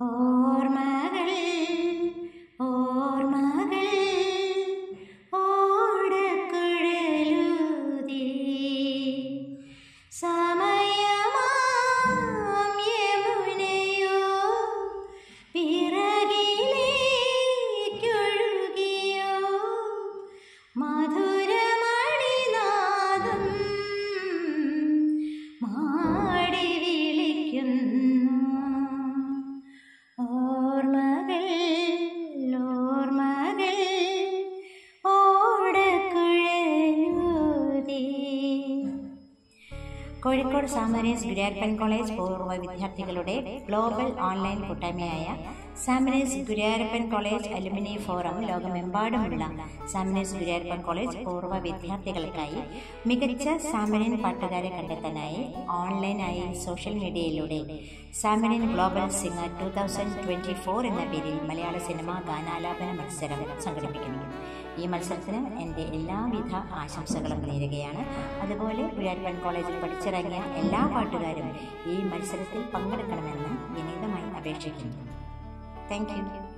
ഓർമ്മകൾ ഓർമ്മകൾ ഓടക്കുഴലൂതി സമയമാം യമുനയോ പിറകിലേക്കൊഴുകിയോ മധുരമണിനാദം മാടി വിളിക്കുന്നു ഓർമ്മകൾ ഓർമ്മകൾ ഓടക്കുഴലൂതി കോഴിക്കോട് സാമരീസ് ഗുരുവായൂരപ്പൻ കോളേജ് പൂർവ്വ വിദ്യാർത്ഥികളുടെ ഗ്ലോബൽ ഓൺലൈൻ കൂട്ടായ്മയായ Zamorins Guruvayurappan college alumni forum ലോകമെമ്പാടുമുള്ള സാമരീസ് ഗുരുവായൂരപ്പൻ കോളേജ് പൂർവ്വ വിദ്യാർത്ഥികൾക്കായി മികച്ച സാമരിൻ പാട്ടുകാരെ കണ്ടെത്താനായി ഓൺലൈനായി സോഷ്യൽ മീഡിയയിലൂടെ Zamorin global singer two thousand twenty four എന്ന പേരിൽ മലയാള സിനിമാ ഗാനാലാപന മത്സരം സംഘടിപ്പിക്കുന്നു ഈ മത്സരത്തിന് എൻ്റെ എല്ലാവിധ ആശംസകളും നേരുകയാണ് അതുപോലെ ഗുരുവായൂരപ്പൻ കോളേജിൽ പഠിച്ചിറങ്ങിയ എല്ലാ പാട്ടുകാരും ഈ മത്സരത്തിൽ പങ്കെടുക്കണമെന്ന് വിനീതമായി അപേക്ഷിക്കുന്നു താങ്ക് യു